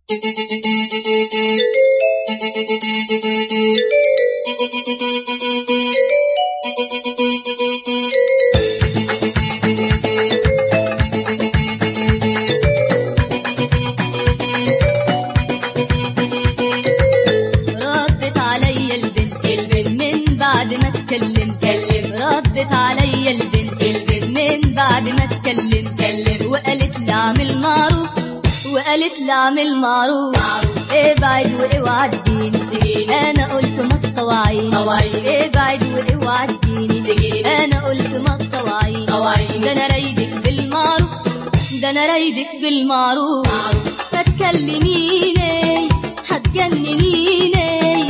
ردت عليا البنت البنت من بعد ما اتكلم كلم ردت عليا البنت البنت من بعد ما اتكلم كلم وقالت لي اعمل معروف وقالت لي اعمل معروف ابعد واوعى تجيني انا قلت ما تطوعيني ابعد واوعى تجيني انا قلت ما تطوعيني ده انا رايدك بالمعروف ده انا رايدك بالمعروف ما تكلميني هتجننيني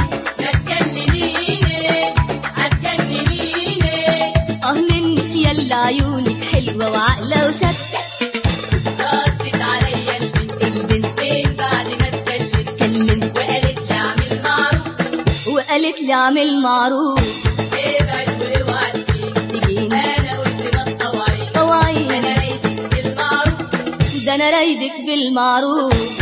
اه منك يلا عيونك حلوة وعقلة وشكة ردت عليا البنت البنت من بعد ما اتكلم كلم وقالت لي اعمل معروف وقالت لي اعمل معروف ابعد واوعى تجيني تجيني انا قلت ما تطوعيني طوعيني انا رايدك بالمعروف ده انا رايدك بالمعروف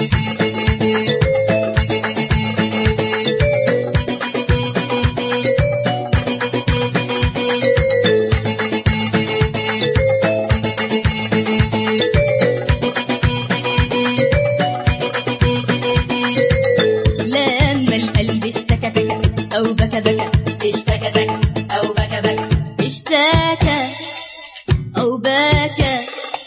لما القلب اشتكى تكى او بكى بكى اشتكى بكى او بكى بكى اشتكى او بكى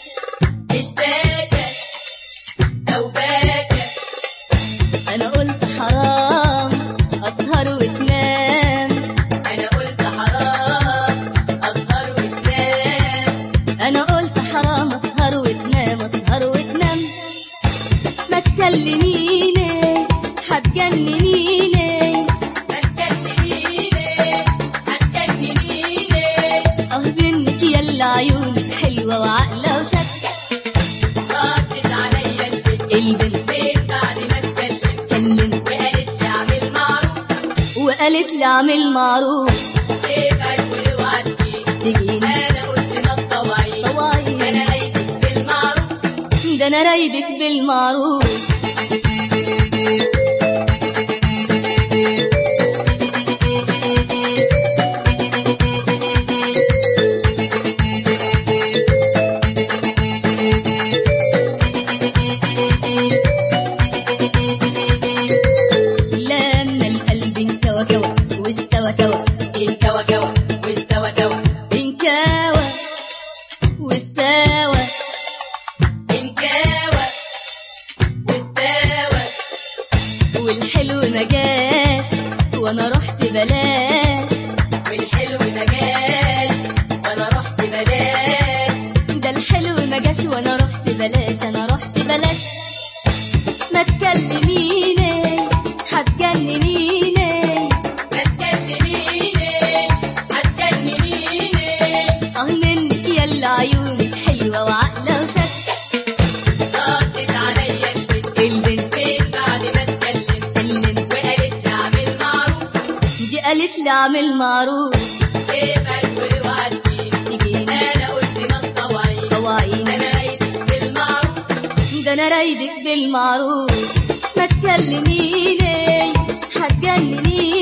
اشتكى او بكى انا قلت حرام اسهر وتنام انا قلت حرام اسهر وتنام انا قلت حرام اسهر وتنام اسهر وتنام ما تكلميني هتجننيني ما تكلميني هتجننيني اه منك يلا عيونك حلوة وعقلة وشكة ردت عليا البنت البنت من بعد ما اتكلم كلم وقالت لي اعمل معروف وقالت لي اعمل معروف ابعد واوعى تجيني تجيني انا قلت ما تطوعيني طوعيني انا رايدك بالمعروف ده انا رايدك بالمعروف لما القلب انكوى كوى واستوى كوى انكوى كوى واستوى كوى انكوى واستوى انكوى واستوى والحلو ما جاش وانا رحت بلاش والحلو ما جاش وانا رحت بلاش ده الحلو ما جاش وانا رحت بلاش انا رحت بلاش ما تكلميني هتجننيني ما تكلميني هتجننيني اه منك يلا عيونك حلوة وعقلة وشكة ردت عليا البنت البنت من بعد ما اتكلم كلم وقالت لي اعمل معروف دي قالت لي اعمل معروف ابعد واوعى تجيني تجيني انا قلت ما تطوعيني طوعيني انا رايدك بالمعروف ده انا رايدك بالمعروف ما تكلميني هتجننيني